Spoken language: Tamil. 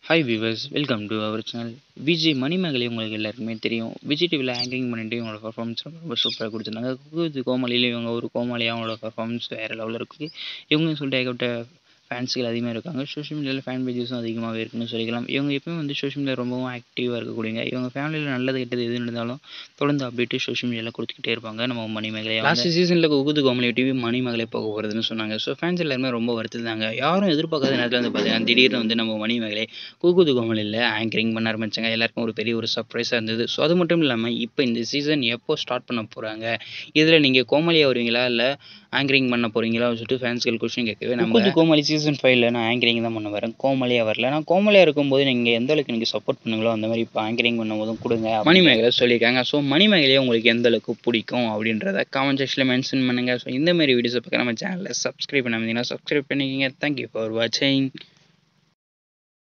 hi viewers welcome to our channel Vijay Manimegalai உங்களுக்கு எல்லாருக்குமே தெரியும் விஜய் டிவியில் ஆங்கரிங் பண்ணிட்டு இவங்களோட பர்ஃபார்மன்ஸ் ரொம்ப ரொம்ப சூப்பராக கொடுத்துருந்தாங்க குகுது கோமாளியில் இவங்க ஒரு கோமாளியாக அவங்களோட பர்ஃபார்மன்ஸ் வேறு லெவலில் இருக்குது இவங்க சொல்லிட்டு ஏகப்பட்ட ஃபேன்ஸுகள் அதிகமாக இருக்காங்க சோஷியல் மீடியாவில் ஃபேன் பேஜஸும் அதிகமாகவே இருக்குன்னு சொல்லிக்கலாம் இவங்க எப்பவும் வந்து சோஷியல் மீடியா ரொம்பவும் ஆக்டிவாக இருக்கக்கூடியங்க இவங்க ஃபேமிலியில் நல்லது கெட்டது எது நடந்தாலும் தொடர்ந்து அப்டேட்டு சோஷியல் மீடியாவில் கொடுத்துக்கிட்டே இருப்பாங்க நம்ம மணிமேகலை லாஸ்ட் சீசனில் குகுது கோமலி டிவி மணிமேகலை போக போகிறதுன்னு சொன்னாங்க ஸோ ஃபேன்ஸ் எல்லாருமே ரொம்ப வருத்தந்தாங்க யாரும் எதிர்பார்க்காத நேரத்தில் வந்து பார்த்தீங்கன்னா திடீர்னு வந்து நம்ம மணிமேகலை குகுது கோமலியில் ஆங்கரிங் பண்ண ஆரம்பிச்சாங்க எல்லாருக்கும் ஒரு பெரிய ஒரு சர்ப்ரைஸாக இருந்தது ஸோ அது மட்டும் இல்லாமல் இப்போ இந்த சீசன் எப்போ ஸ்டார்ட் பண்ண போகிறாங்க இதில் நீங்கள் கோமாளியாக வருவீங்களா இல்லை ஆங்கரிங் பண்ண போகிறீங்களா சொல்லிட்டு ஃபேன்ஸ்கள் கொஸ்டின் கேட்கவே நம்ம குகுது கோமாளி சீசன் ஃபைவ்ல நான் ஆங்கரிங் தான் பண்ண வரேன் கோமாளியாக வரல நான் கோமாளியாக இருக்கும்போது நீங்கள் எந்த அளவுக்கு நீங்கள் சப்போர்ட் பண்ணுங்களோ அந்த மாதிரி இப்போ ஆங்கரிங் பண்ணும்போதும் கொடுங்க மணிமேகலை சொல்லியிருக்காங்க ஸோ மணிமேகலையை உங்களுக்கு எந்த அளவுக்கு பிடிக்கும் அப்படின்றத காமெண்ட் செக்ஷனில் மென்ஷன் பண்ணுங்கள் ஸோ இந்த மாதிரி வீடியோஸை பார்க்க நம்ம சேனலில் சப்ஸ்கிரைப் பண்ணாமல் சப்ஸ்கிரைப் பண்ணிக்கிங்க தேங்க்யூ ஃபார் வாட்சிங்